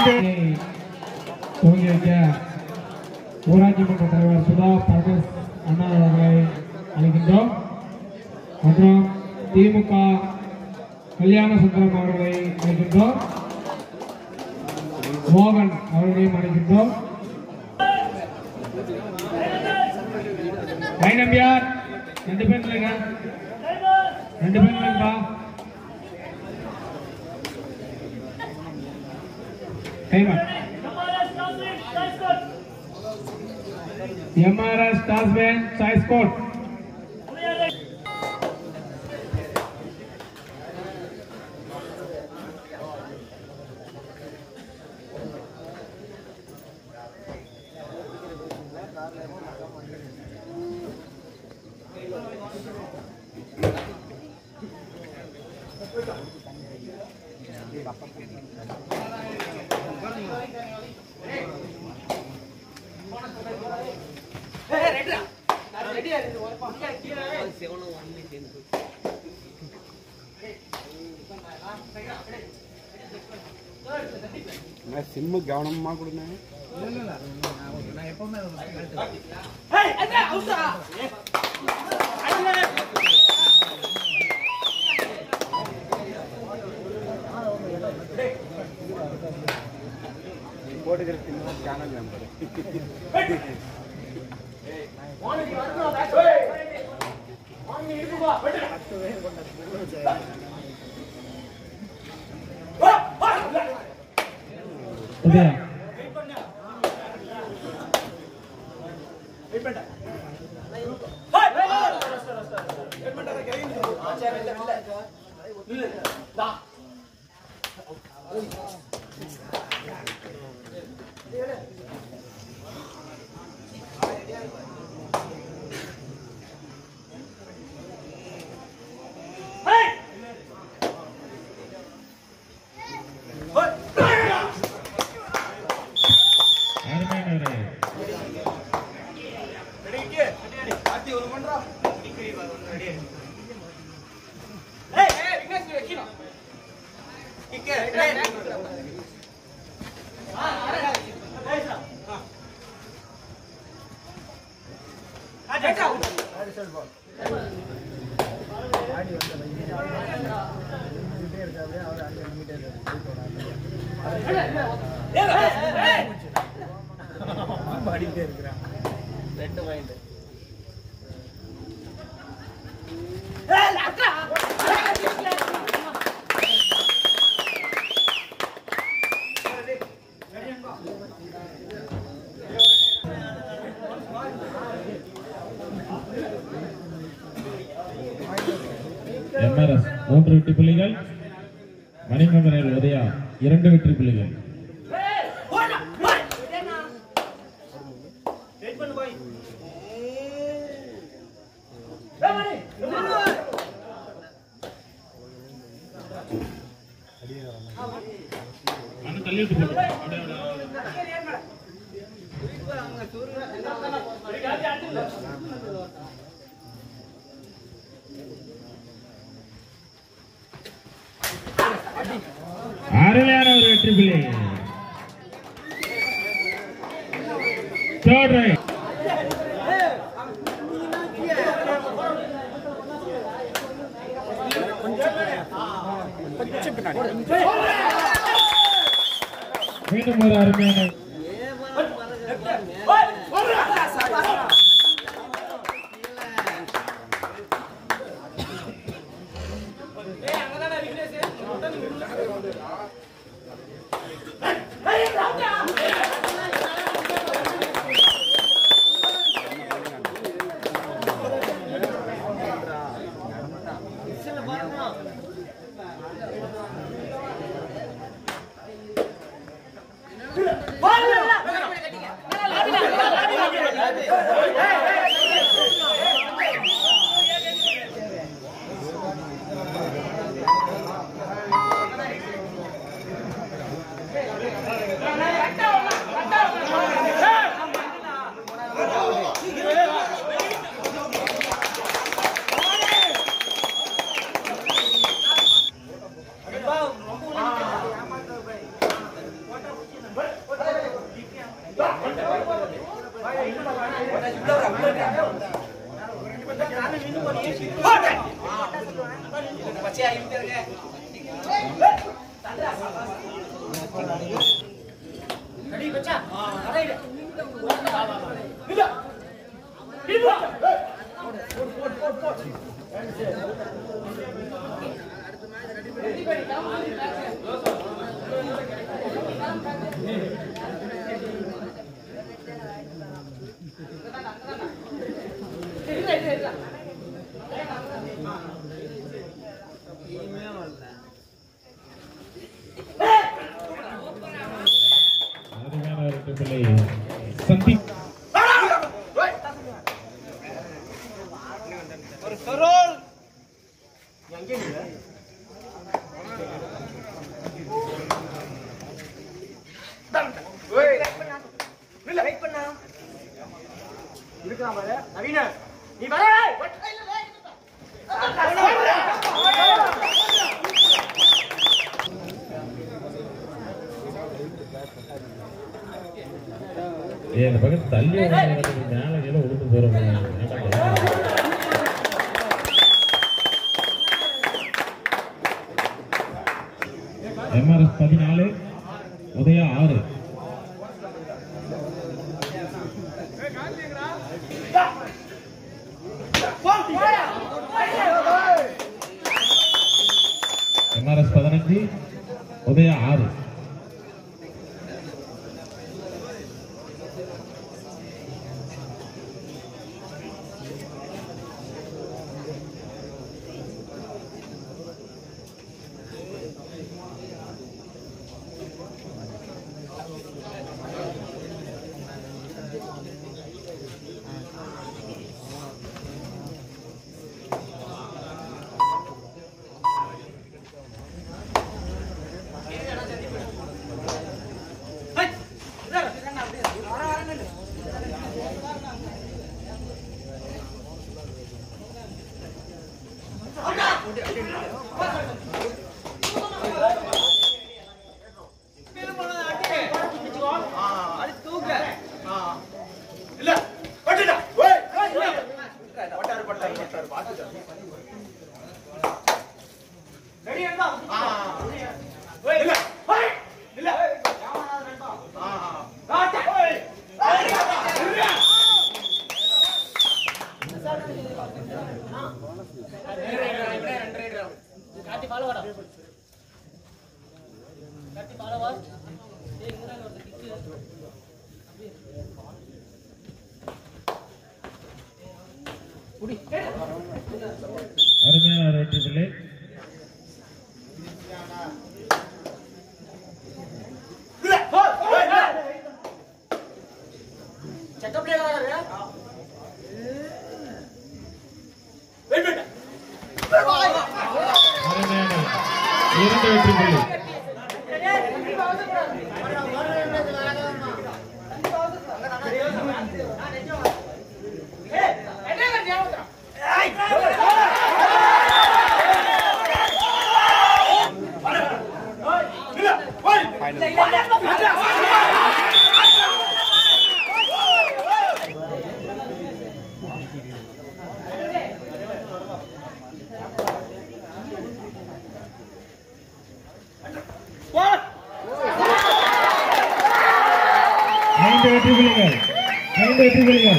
இரண்டு துவங்கி வைக்க ஊராட்சி மன்ற தலைவர் சுதா பரமேஸ் அண்ணா அவர்களை அழைக்கின்றோம் மற்றும் திமுக கல்யாண சுந்தரம் அவர்களை அழைக்கின்றோம் மோகன் அவர்களையும் அழைக்கின்றோம் நம்பியார் ரெண்டு பேர் இல்லைங்க ரெண்டு பேர் இல்லைங்கப்பா டைமர் எம்ஆர்எஸ் டாஸ்மேன் சாய்ஸ் கோட் சிம்மு கவனமா கொடுங்க போட்டுக்கிற சின்ன சேனல் நம்பர் உதயா அருமையானவரே எம்ஆர்எஸ் மூன்று வெற்றி புள்ளிகள் மணிமகனில் உதயா இரண்டு வெற்றி புள்ளிகள் தள்ளிட்டு அருமையான ஒரு வெற்றி புள்ளி தேர்ட் ரைட் மீண்டும் ஒரு அருமையான அருமையான ஒரு ட்ரிபிளை சந்தீப் ஏய் அந்த பக்கம் தள்ளி உட்கார்ந்து மேல கீழே உளுந்து போறோம் எம்ஆர்எஸ் பதினாலு உதயா ஆறு எம்ஆர்எஸ் பதினஞ்சு உதயா ஆறு அருமையான ஒரு வெற்றி பிள்ளை அருமையான இரண்டு வெற்றி புள்ளி ஐந்து வெற்றி புள்ளிகள் ஐந்து வெற்றி புள்ளிகள்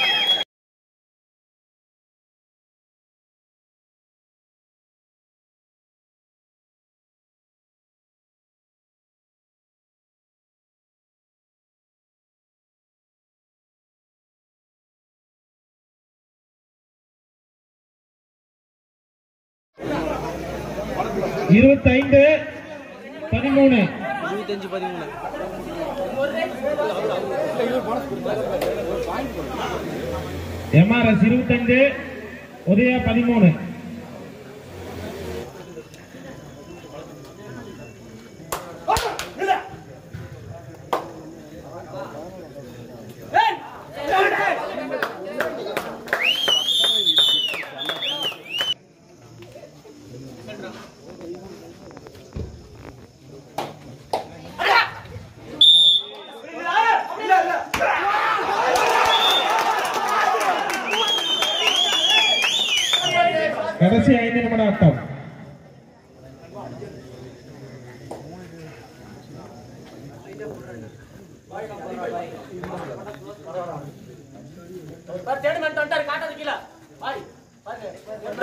இருபத்தைந்து பதிமூணு இருபத்தஞ்சு பதிமூணு எம்ஆர்எஸ் இருபத்தஞ்சு உதயா பதிமூணு பாரு தேடி மட்டும் வந்துட்டாரு காட்டாது கீழே பாரு பாரு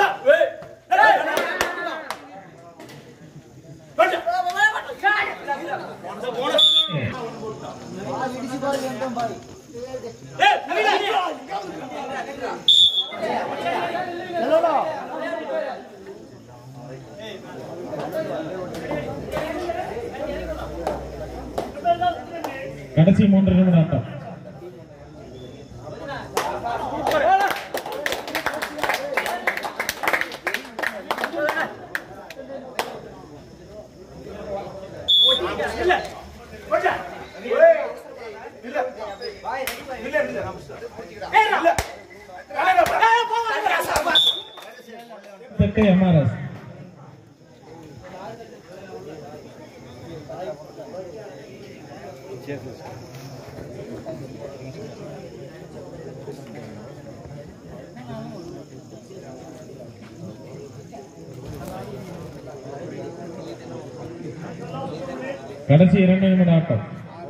கடைசி மூன்று நிமிடம் ஆட்டம் தெற்கு எம்ஆர்எஸ் கடைசி இரண்டு நிமிட ஆட்டம்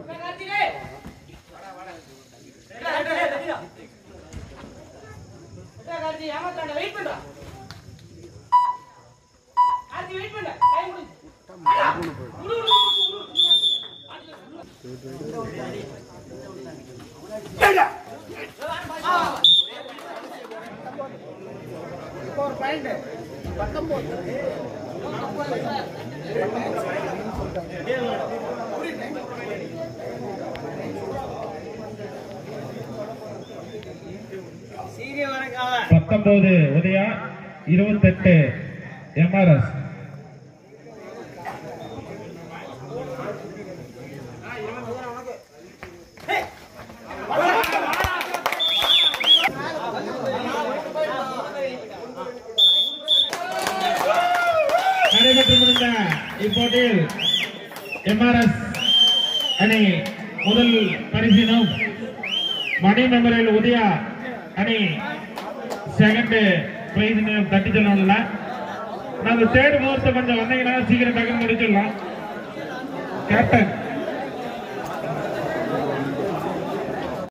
வெயிட் பண்றா ஆர்த்தி வெயிட் பண்ண டைம் பத்தொன்பது உதயா இருபத்தெட்டு எம்ஆர்எஸ் நடைபெற்று முடிந்த இப்போட்டியில் எம்ஆர்எஸ் அணி முதல் பரிசினம் மணி மெமரியல் உதயா அணி செகண்ட் பிரைஸ் தட்டி சொல்லணும்ல நான் தேர்ட் முகூர்த்தம் கொஞ்சம் வந்தீங்கன்னா சீக்கிரம் டக்குன்னு முடிச்சிடலாம் கேப்டன்